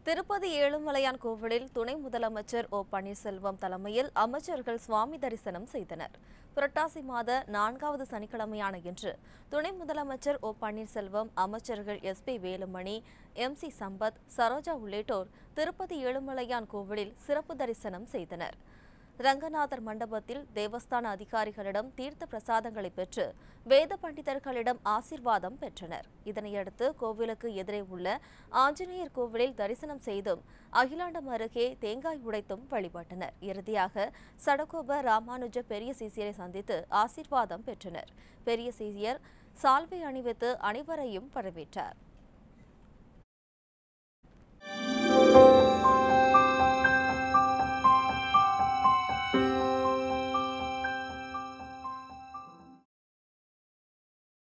திருப்பதி ஏழுமலையான் கோவிலில் துணை முதலமைச்சர் ஓ பன்னீர்செல்வம் தலைமையில் அமைச்சர்கள் சுவாமி தரிசனம் செய்தனர் புரட்டாசி மாத நான்காவது சனிக்கிழமையான இன்று துணை முதலமைச்சர் ஓ பன்னீர்செல்வம் அமைச்சர்கள் S P Velumani M C Sampath Saroja உள்ளிட்டோர் திருப்பதி ஏழுமலையான் கோவிலில் சிறப்பு தரிசனம் செய்தனர் ரங்கநாதர் மண்டபத்தில் தேவஸ்தான அதிகாரிகளிடம் தீர்த்த பிரசாதங்களை பெற்று வேத பண்டிதர்களிடம் ஆசீர்வாதம் பெற்றனர் இதனையடுத்து கோவிலுக்கு எதிரே உள்ள ஆஞ்சநேயர் கோவிலில் தரிசனம் செய்தும் அகிலாண்டம் அருகே தேங்காய் உடைத்தும் வழிபட்டனர் இறுதியாக சடகோப ராமானுஜ பெரிய சீசியரை சந்தித்து ஆசீர்வாதம் பெற்றனர் பெரிய சீசியர் சால்வை அணிவித்து அனைவரையும் வரவேற்றார்